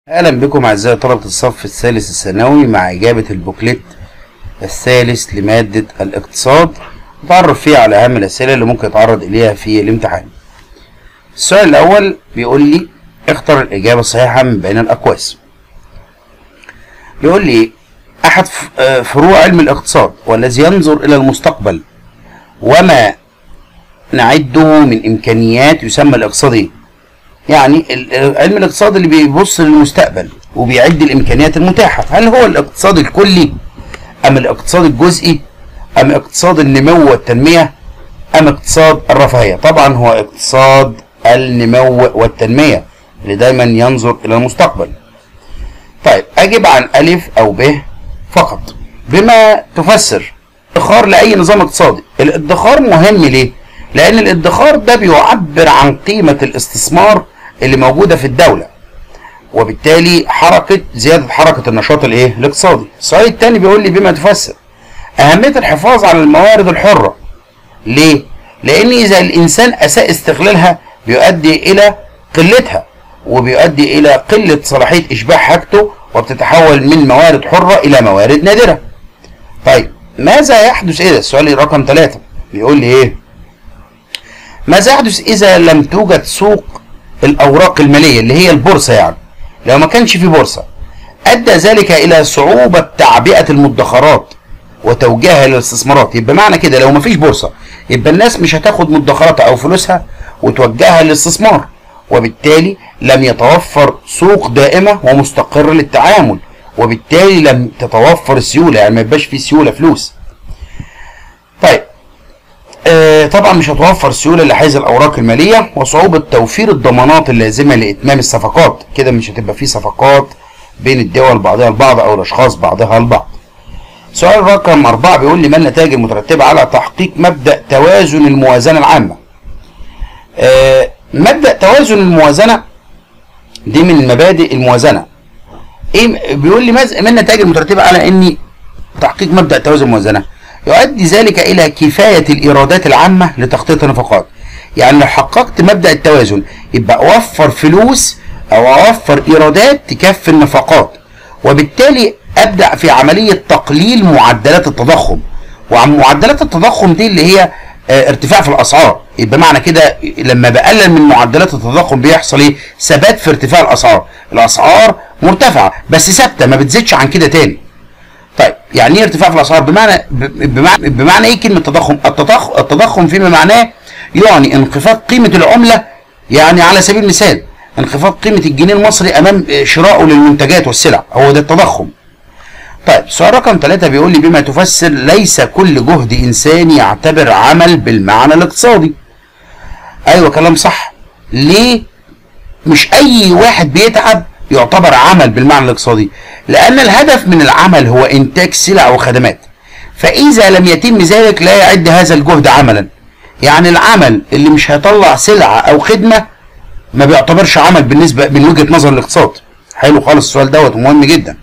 اهلا بكم اعزائي طلبة الصف الثالث الثانوي مع اجابة البوكلت الثالث لمادة الاقتصاد نتعرف فيه على اهم الاسئلة اللي ممكن يتعرض اليها في الامتحان السؤال الاول بيقول لي اختر الاجابة الصحيحة من بين الاقواس بيقول لي احد ف- آه، فروع علم الاقتصاد والذي ينظر الى المستقبل وما نعده من امكانيات يسمى الاقتصادي يعني ال- علم الاقتصاد اللي بيبص للمستقبل وبيعد الامكانيات المتاحه هل هو الاقتصاد الكلي ام الاقتصاد الجزئي ام اقتصاد النمو والتنميه ام اقتصاد الرفاهيه طبعا هو اقتصاد النمو والتنميه اللي دايما ينظر الى المستقبل طيب اجب عن الف او ب فقط بما تفسر ادخار لاي نظام اقتصادي الادخار مهم ليه لان الادخار ده بيعبر عن قيمه الاستثمار اللي موجوده في الدوله وبالتالي حركه زياده حركه النشاط الايه الاقتصادي السؤال الثاني بيقول لي بما تفسر اهميه الحفاظ على الموارد الحره ليه لان اذا الانسان اساء استغلالها بيؤدي الى قلتها وبيؤدي الى قله صلاحيه اشباع حاجته وبتتحول من موارد حره الى موارد نادره طيب ماذا يحدث اذا السؤال رقم ثلاثة بيقول لي ايه ماذا يحدث اذا لم توجد سوق الاوراق الماليه اللي هي البورصه يعني لو ما كانش في بورصه ادى ذلك الى صعوبه تعبئه المدخرات وتوجيهها للاستثمارات يبقى معنى كده لو ما فيش بورصه يبقى الناس مش هتاخد مدخراتها او فلوسها وتوجهها للاستثمار وبالتالي لم يتوفر سوق دائمه ومستقره للتعامل وبالتالي لم تتوفر السيوله يعني ما يبقاش في سيوله فلوس طيب آه، طبعا مش هتوفر سيوله لحيز الاوراق الماليه وصعوبه توفير الضمانات اللازمه لاتمام الصفقات كده مش هتبقى في صفقات بين الدول بعضها البعض او الاشخاص بعضها البعض سؤال رقم أربعة بيقول لي ما النتائج المترتبة على تحقيق مبدأ توازن الموازنة العامة آه، مبدأ توازن الموازنة دي من مبادئ الموازنة ايه بيقول لي ماذا- ما النتائج المترتبة على اني تحقيق مبدأ توازن الموازنة يؤدي ذلك الى كفاية الايرادات العامة لتغطية النفقات يعني لو حققت مبدأ التوازن يبقى اوفر فلوس او اوفر ايرادات تكفي النفقات وبالتالي ابدأ في عملية تقليل معدلات التضخم وعن معدلات التضخم دي اللي هي آه، ارتفاع في الاسعار يبقى معنى كده لما بقلل من معدلات التضخم بيحصل ايه ثبات في ارتفاع الاسعار الاسعار مرتفعه بس ثابته ما بتزيدش عن كده تاني طيب يعني ايه ارتفاع في الاسعار بمعنى ب- بمعنى بمعنى ايه كلمه تضخم التضخم التضخم فيما معناه يعني انخفاض قيمه العمله يعني على سبيل المثال انخفاض قيمه الجنيه المصري امام شرائه للمنتجات والسلع هو ده التضخم طيب سؤال رقم ثلاثة بيقول لي بما تفسر ليس كل جهد إنساني يعتبر عمل بالمعنى الاقتصادي أيوة كلام صح ليه مش أي واحد بيتعب يعتبر عمل بالمعنى الاقتصادي لأن الهدف من العمل هو إنتاج سلع وخدمات فإذا لم يتم ذلك لا يعد هذا الجهد عملا يعني العمل اللي مش هيطلع سلعة أو خدمة ما بيعتبرش عمل بالنسبة من وجهة نظر الاقتصاد حلو خالص السؤال دوت مهم جدا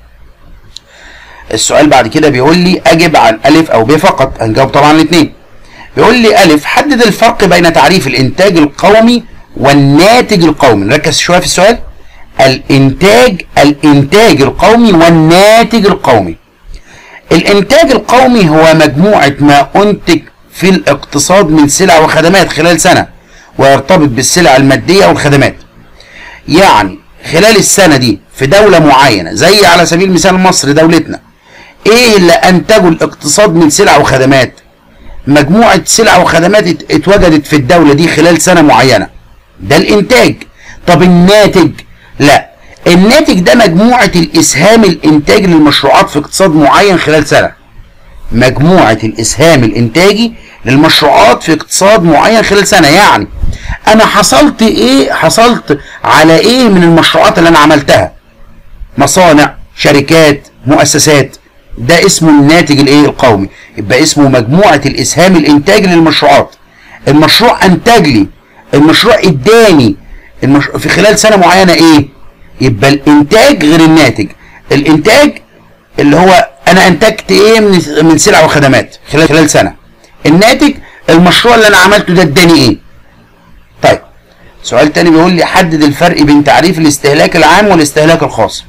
السؤال بعد كده بيقول لي اجب عن الف او ب فقط هنجاوب طبعا الاثنين بيقول لي الف حدد الفرق بين تعريف الانتاج القومي والناتج القومي نركز شويه في السؤال الانتاج الانتاج القومي والناتج القومي الانتاج القومي هو مجموعه ما انتج في الاقتصاد من سلع وخدمات خلال سنه ويرتبط بالسلع الماديه والخدمات يعني خلال السنة دي في دولة معينة زي على سبيل المثال مصر دولتنا ايه اللي انتجه الاقتصاد من سلع وخدمات مجموعة سلع وخدمات ات- اتوجدت في الدولة دي خلال سنة معينة ده الانتاج طب الناتج لا الناتج ده مجموعة الاسهام الانتاجي للمشروعات في اقتصاد معين خلال سنة مجموعة الإسهام الإنتاجي للمشروعات في اقتصاد معين خلال سنة يعني أنا حصلت إيه حصلت على إيه من المشروعات اللي أنا عملتها مصانع شركات مؤسسات ده اسمه الناتج الإيه القومي يبقى اسمه مجموعة الإسهام الإنتاجي للمشروعات المشروع أنتج لي المشروع إداني المش... في خلال سنة معينة إيه يبقى الإنتاج غير الناتج الإنتاج اللي هو انا انتجت ايه من من سلع وخدمات خلال خلال سنه الناتج المشروع اللي انا عملته ده اداني ايه طيب سؤال تاني بيقول لي حدد الفرق بين تعريف الاستهلاك العام والاستهلاك الخاص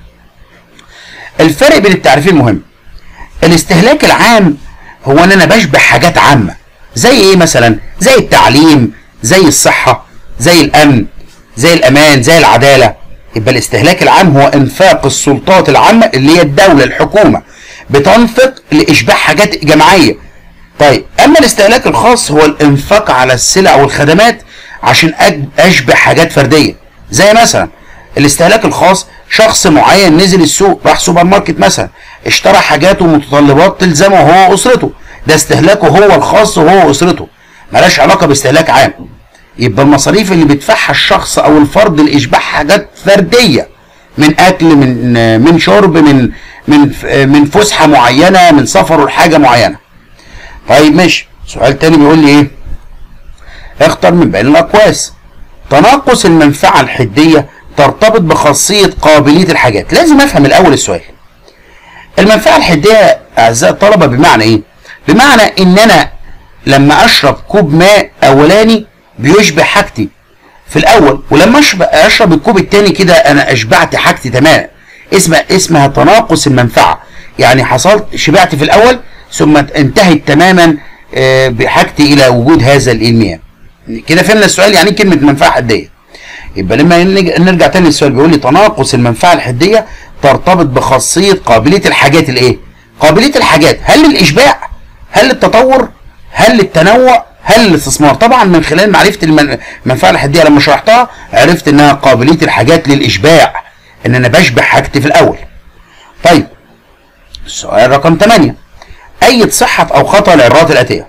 الفرق بين التعريفين مهم الاستهلاك العام هو ان انا بشبع حاجات عامه زي ايه مثلا زي التعليم زي الصحه زي الامن زي الامان زي العداله يبقى الاستهلاك العام هو انفاق السلطات العامه اللي هي الدوله الحكومه بتنفق لاشباع حاجات جماعيه طيب اما الاستهلاك الخاص هو الانفاق على السلع والخدمات عشان أج- اشبع حاجات فرديه زي مثلا الاستهلاك الخاص شخص معين نزل السوق راح سوبر ماركت مثلا اشترى حاجات ومتطلبات تلزمه هو واسرته ده استهلاكه هو الخاص وهو واسرته ملهاش علاقه باستهلاك عام يبقى المصاريف اللي بيدفعها الشخص او الفرد لاشباع حاجات فرديه من اكل من من شرب من من من فسحه معينه من سفر لحاجه معينه طيب ماشي سؤال تاني بيقول لي ايه اختر من بين الاقواس تناقص المنفعه الحديه ترتبط بخاصيه قابليه الحاجات لازم افهم الاول السؤال المنفعه الحديه اعزائي الطلبه بمعنى ايه بمعنى ان انا لما اشرب كوب ماء اولاني بيشبع حاجتي في الاول ولما اشرب اشرب الكوب التاني كده انا اشبعت حاجتي تمام اسمها اسمها تناقص المنفعه يعني حصلت شبعت في الاول ثم انتهت تماما آه، بحاجتي الى وجود هذا المياه كده فهمنا السؤال يعني ايه كلمه منفعه حديه يبقى لما نج- نرجع تاني للسؤال بيقول لي تناقص المنفعه الحديه ترتبط بخاصيه قابليه الحاجات الايه قابليه الحاجات هل للاشباع هل للتطور هل للتنوع هل الاستثمار طبعا من خلال معرفه المن- المنفعه الحديه لما شرحتها عرفت انها قابليه الحاجات للاشباع ان انا بشبع حاجتي في الاول طيب السؤال رقم 8 أيد صحة أو خطأ العبارات الآتية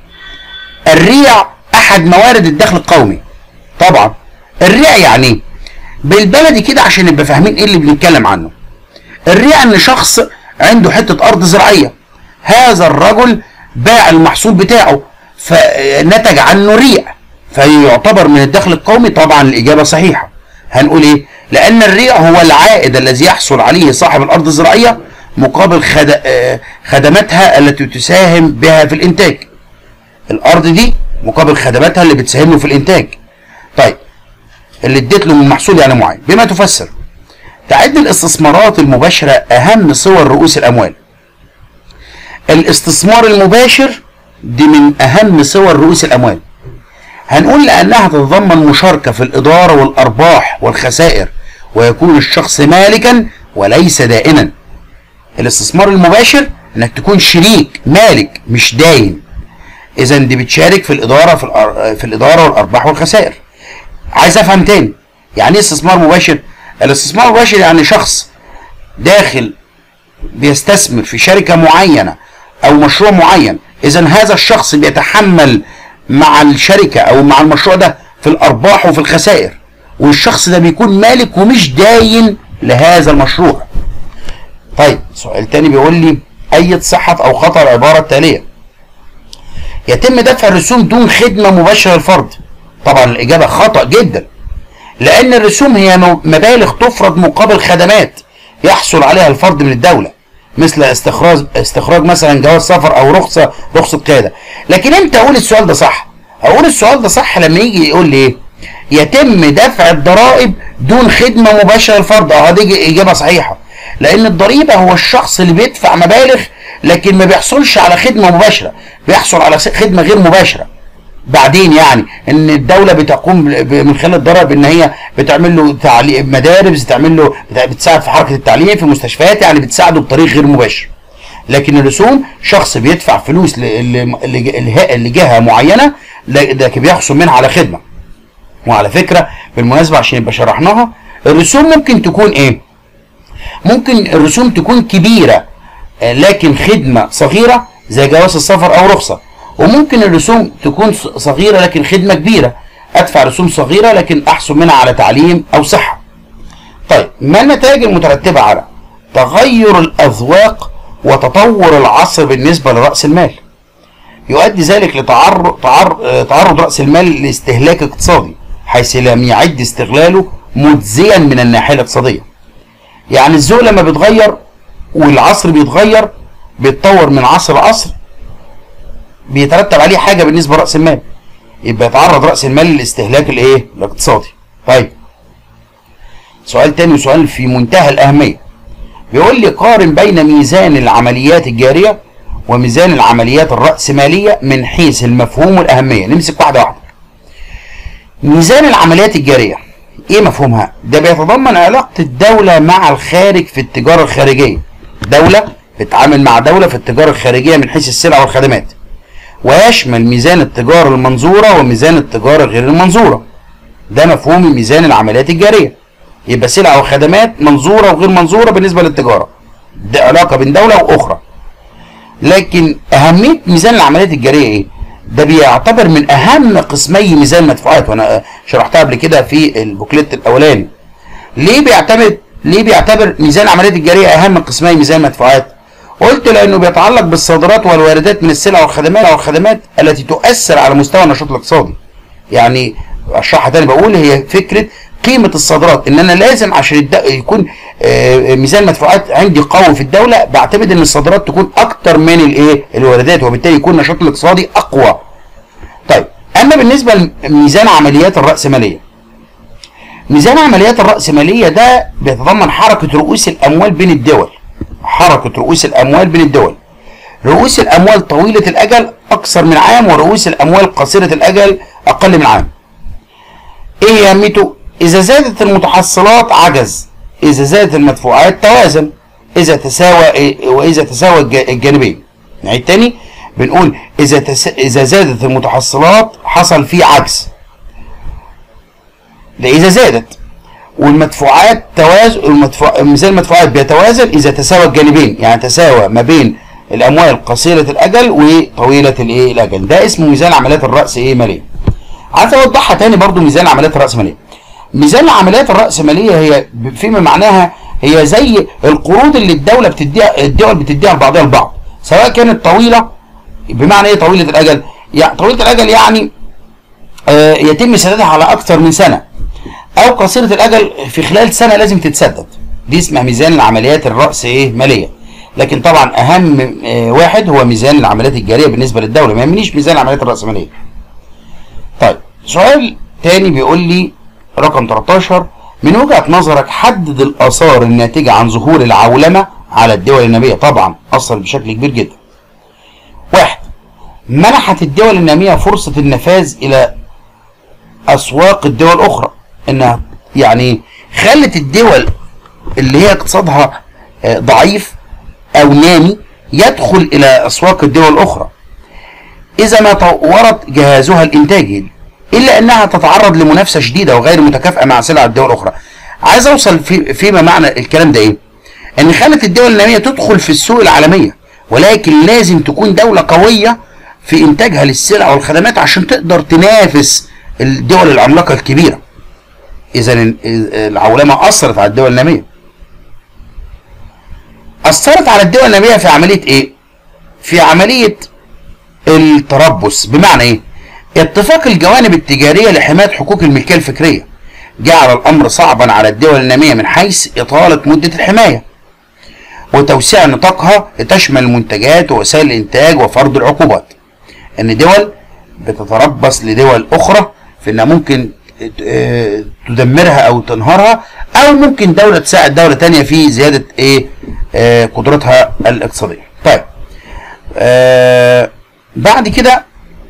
الريع أحد موارد الدخل القومي طبعا الريع يعني إيه؟ بالبلدي كده عشان نبقى فاهمين ايه اللي بنتكلم عنه الريع ان شخص عنده حتة ارض زراعية هذا الرجل باع المحصول بتاعه فنتج عنه ريع فيعتبر من الدخل القومي طبعا الاجابة صحيحة هنقول ايه لان الريع هو العائد الذي يحصل عليه صاحب الارض الزراعية مقابل خد... آه، خدماتها التي تساهم بها في الانتاج الارض دي مقابل خدماتها اللي بتساهم له في الانتاج طيب اللي اديت له من محصول يعني معين بما تفسر تعد الاستثمارات المباشرة أهم صور رؤوس الأموال الاستثمار المباشر دي من أهم صور رؤوس الأموال هنقول لأنها تتضمن مشاركة في الإدارة والأرباح والخسائر ويكون الشخص مالكا وليس دائنا الاستثمار المباشر انك تكون شريك مالك مش داين اذا دي بتشارك في الاداره في, الأر... في الاداره والارباح والخسائر عايز افهم تاني يعني ايه استثمار مباشر الاستثمار المباشر يعني شخص داخل بيستثمر في شركه معينه او مشروع معين اذا هذا الشخص بيتحمل مع الشركه او مع المشروع ده في الارباح وفي الخسائر والشخص ده بيكون مالك ومش داين لهذا المشروع طيب سؤال تاني بيقول لي أيد صحة أو خطأ العبارة التالية يتم دفع الرسوم دون خدمة مباشرة للفرد طبعا الإجابة خطأ جدا لأن الرسوم هي مو- مبالغ تفرض مقابل خدمات يحصل عليها الفرد من الدولة مثل استخراج استخراج مثلا جواز سفر او رخصه رخصه قياده لكن امتى اقول السؤال ده صح اقول السؤال ده صح لما يجي يقول لي ايه يتم دفع الضرائب دون خدمه مباشره للفرد اه دي اجابه صحيحه لان الضريبه هو الشخص اللي بيدفع مبالغ لكن ما بيحصلش على خدمه مباشره بيحصل على خدمه غير مباشره بعدين يعني ان الدوله بتقوم ب- من خلال الضرائب ان هي بتعمل له تعليم مدارس بتعمل له بت- بتساعد في حركه التعليم في مستشفيات يعني بتساعده بطريق غير مباشر لكن الرسوم شخص بيدفع فلوس ل- ل- ل- لجهه معينه ل- لكن بيحصل منها على خدمه وعلى فكره بالمناسبه عشان يبقى شرحناها الرسوم ممكن تكون ايه ممكن الرسوم تكون كبيره آه، لكن خدمه صغيره زي جواز السفر او رخصه وممكن الرسوم تكون ص- صغيره لكن خدمه كبيره ادفع رسوم صغيره لكن احصل منها على تعليم او صحه طيب ما النتائج المترتبه على تغير الاذواق وتطور العصر بالنسبه لراس المال يؤدي ذلك لتعرض تعرض, تعرض راس المال لاستهلاك اقتصادي حيث لم يعد استغلاله مجزيا من الناحيه الاقتصاديه يعني الذوق لما بيتغير والعصر بيتغير بيتطور من عصر لعصر بيترتب عليه حاجه بالنسبه لراس المال يبقى يتعرض راس المال للاستهلاك الايه الاقتصادي طيب سؤال تاني وسؤال في منتهى الأهمية بيقول لي قارن بين ميزان العمليات الجارية وميزان العمليات الرأسمالية من حيث المفهوم والأهمية نمسك واحدة واحدة ميزان العمليات الجارية ايه مفهومها ده بيتضمن علاقة الدولة مع الخارج في التجارة الخارجية دولة بتتعامل مع دولة في التجارة الخارجية من حيث السلع والخدمات ويشمل ميزان التجارة المنظورة وميزان التجارة غير المنظورة ده مفهوم ميزان العمليات الجارية يبقى سلع وخدمات منظورة وغير منظورة بالنسبة للتجارة ده علاقة بين دولة وأخرى لكن أهمية ميزان العمليات الجارية إيه؟ ده بيعتبر من أهم قسمي ميزان المدفوعات وأنا شرحتها قبل كده في البوكليت الأولاني ليه بيعتمد ليه بيعتبر ميزان العمليات الجارية أهم من قسمي ميزان المدفوعات؟ قلت لأنه بيتعلق بالصادرات والواردات من السلع والخدمات أو الخدمات التي تؤثر على مستوى النشاط الاقتصادي. يعني أشرحها تاني بقول هي فكرة قيمة الصادرات إن أنا لازم عشان الد... يكون آه، ميزان المدفوعات عندي قوي في الدولة بعتمد إن الصادرات تكون أكتر من الإيه؟ الواردات وبالتالي يكون النشاط الاقتصادي أقوى. طيب أما بالنسبة لميزان عمليات الرأسمالية ميزان عمليات الرأسمالية ده بيتضمن حركة رؤوس الأموال بين الدول حركة رؤوس الأموال بين الدول رؤوس الأموال طويلة الأجل أكثر من عام ورؤوس الأموال قصيرة الأجل أقل من عام إيه أهميته؟ إذا زادت المتحصلات عجز إذا زادت المدفوعات توازن إذا تساوى وإذا تساوى الج- الجانبين نعيد تاني بنقول إذا تس... إذا زادت المتحصلات حصل فيه عجز ده إذا زادت والمدفوعات توازن المدفوع ميزان المدفوعات بيتوازن اذا تساوى الجانبين يعني تساوى ما بين الاموال قصيره الاجل وطويله الايه الاجل ده اسمه ميزان عمليات الراس ايه ماليه عايز اوضحها تاني برضو ميزان عمليات الراس ماليه ميزان العمليات الراسماليه هي فيما معناها هي زي القروض اللي الدوله بتديها الدول بتديها لبعضها البعض سواء كانت طويله بمعنى ايه طويله الاجل يعني طويله الاجل يعني آه، يتم سدادها على اكثر من سنه او قصيره الاجل في خلال سنه لازم تتسدد دي اسمها ميزان العمليات الراس ايه ماليه لكن طبعا اهم آه، واحد هو ميزان العمليات الجاريه بالنسبه للدوله ما يهمنيش ميزان العمليات الراسماليه طيب سؤال تاني بيقول لي رقم 13 من وجهه نظرك حدد الاثار الناتجه عن ظهور العولمه على الدول الناميه طبعا اثر بشكل كبير جدا واحد منحت الدول الناميه فرصه النفاذ الى اسواق الدول الاخرى انها يعني خلت الدول اللي هي اقتصادها آه، ضعيف او نامي يدخل الى اسواق الدول الاخرى اذا ما طورت جهازها الانتاجي الا انها تتعرض لمنافسه شديده وغير متكافئه مع سلع الدول الاخرى عايز اوصل في فيما معنى الكلام ده ايه ان خلت الدول الناميه تدخل في السوق العالميه ولكن لازم تكون دوله قويه في انتاجها للسلع والخدمات عشان تقدر تنافس الدول العملاقه الكبيره اذا العولمه اثرت على الدول الناميه اثرت على الدول الناميه في عمليه ايه في عمليه التربص بمعنى ايه اتفاق الجوانب التجاريه لحمايه حقوق الملكيه الفكريه جعل الامر صعبا على الدول الناميه من حيث اطاله مده الحمايه وتوسيع نطاقها لتشمل المنتجات ووسائل الانتاج وفرض العقوبات ان دول بتتربص لدول اخرى في انها ممكن آه، تدمرها او تنهارها او ممكن دوله تساعد دوله تانية في زياده ايه آه، قدرتها الاقتصاديه طيب آه بعد كده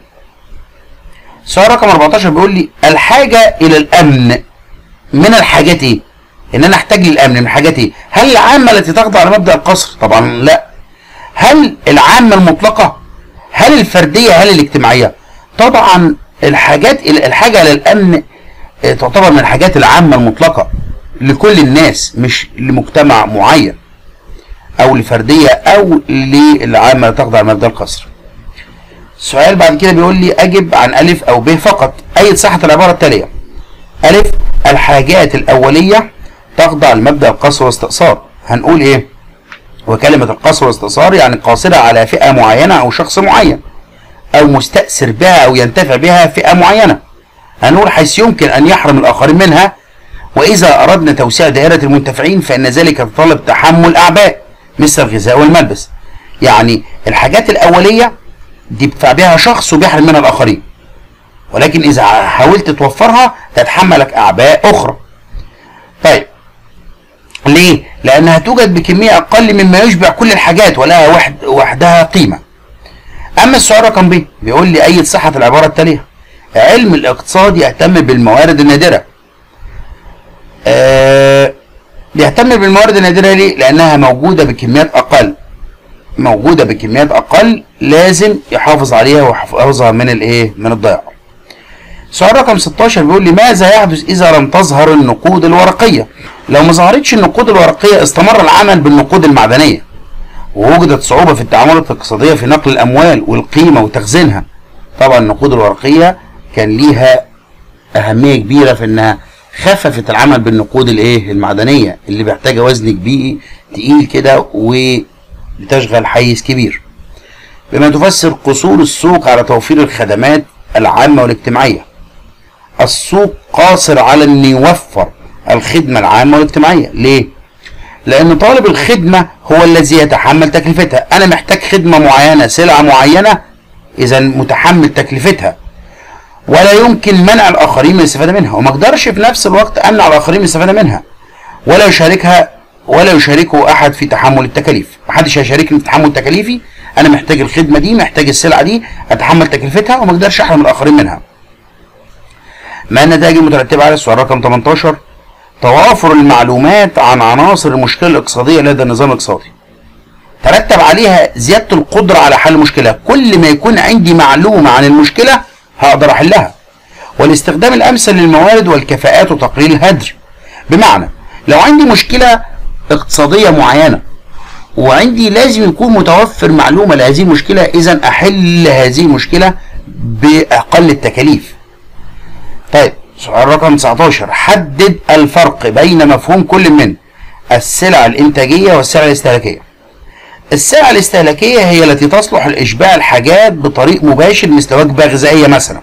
سؤال رقم 14 بيقول لي الحاجه الى الامن من الحاجات ايه ان انا احتاج للامن من الحاجات ايه هل العامه التي تخضع لمبدا القصر طبعا لا هل العامه المطلقه هل الفرديه هل الاجتماعيه طبعا الحاجات الحاجه للامن آه، تعتبر من الحاجات العامه المطلقه لكل الناس مش لمجتمع معين او لفرديه او للعامه تخضع لمبدا القصر السؤال بعد كده بيقول لي اجب عن الف او ب فقط اي صحه العباره التاليه الف الحاجات الاوليه تخضع لمبدا القصر والاستئصال هنقول ايه وكلمه القصر والاستئصال يعني قاصره على فئه معينه او شخص معين او مستأثر بها او ينتفع بها فئه معينه هنقول حيث يمكن ان يحرم الاخرين منها واذا اردنا توسيع دائره المنتفعين فان ذلك يتطلب تحمل اعباء مثل الغذاء والملبس يعني الحاجات الاوليه دي بيدفع بها شخص وبيحرم منها الاخرين ولكن اذا حاولت توفرها تتحملك اعباء اخرى طيب ليه لانها توجد بكميه اقل مما يشبع كل الحاجات ولها وحد وحدها قيمه اما السؤال رقم ب بيقول لي ايد صحه العباره التاليه علم الاقتصاد يهتم بالموارد النادره آه بيهتم بالموارد النادره ليه لانها موجوده بكميات اقل موجوده بكميات اقل لازم يحافظ عليها ويحافظها من الايه من الضياع سؤال رقم 16 بيقول لي ماذا يحدث اذا لم تظهر النقود الورقيه لو ما ظهرتش النقود الورقيه استمر العمل بالنقود المعدنيه ووجدت صعوبه في التعاملات الاقتصاديه في نقل الاموال والقيمه وتخزينها طبعا النقود الورقيه كان ليها اهميه كبيره في انها خففت العمل بالنقود الايه المعدنيه اللي محتاجه وزن كبير تقيل كده وبتشغل حيز كبير بما تفسر قصور السوق على توفير الخدمات العامه والاجتماعيه السوق قاصر على ان يوفر الخدمه العامه والاجتماعيه ليه لان طالب الخدمه هو الذي يتحمل تكلفتها انا محتاج خدمه معينه سلعه معينه اذا متحمل تكلفتها ولا يمكن منع الاخرين من الاستفاده منها وما اقدرش في نفس الوقت امنع الاخرين من الاستفاده منها ولا يشاركها ولا يشاركه احد في تحمل التكاليف محدش هيشاركني في تحمل تكاليفي انا محتاج الخدمه دي محتاج السلعه دي اتحمل تكلفتها وما اقدرش احرم الاخرين منها ما النتائج المترتبه على السؤال رقم 18 توافر المعلومات عن عناصر المشكله الاقتصاديه لدى النظام الاقتصادي ترتب عليها زياده القدره على حل المشكله كل ما يكون عندي معلومه عن المشكله هقدر احلها والاستخدام الامثل للموارد والكفاءات وتقليل الهدر بمعنى لو عندي مشكله اقتصاديه معينه وعندي لازم يكون متوفر معلومه لهذه المشكله اذا احل هذه المشكله باقل التكاليف طيب سؤال رقم 19 حدد الفرق بين مفهوم كل من السلع الانتاجيه والسلع الاستهلاكيه السلع الاستهلاكيه هي التي تصلح لاشباع الحاجات بطريق مباشر مثل وجبه غذائيه مثلا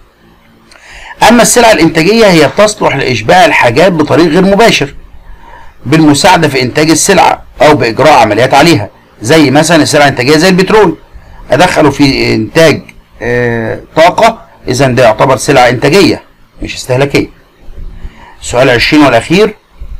اما السلع الانتاجيه هي تصلح لاشباع الحاجات بطريق غير مباشر بالمساعده في انتاج السلعه او باجراء عمليات عليها زي مثلا السلع الانتاجيه زي البترول ادخله في انتاج آه طاقه اذا ده يعتبر سلعه انتاجيه مش استهلاكيه السؤال 20 والاخير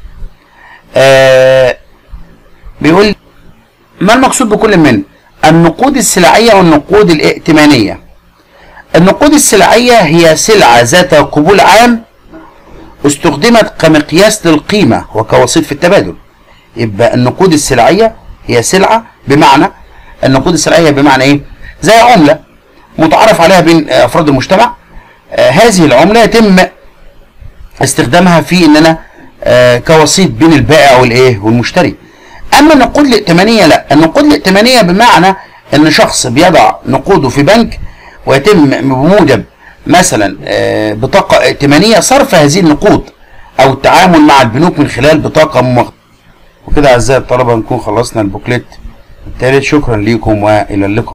آه بيقول ما المقصود بكل من النقود السلعيه والنقود الائتمانيه النقود السلعيه هي سلعه ذات قبول عام استخدمت كمقياس للقيمه وكوسيط في التبادل يبقى النقود السلعيه هي سلعه بمعنى النقود السلعيه بمعنى ايه زي عمله متعارف عليها بين افراد المجتمع آه هذه العمله يتم استخدامها في ان انا آه كوسيط بين البائع والايه والمشتري اما النقود الائتمانيه لا النقود الائتمانيه بمعنى ان شخص بيضع نقوده في بنك ويتم بموجب مثلا آه بطاقه ائتمانيه صرف هذه النقود او التعامل مع البنوك من خلال بطاقه مغ... وكده اعزائي الطلبه نكون خلصنا البوكليت الثالث شكرا لكم والى اللقاء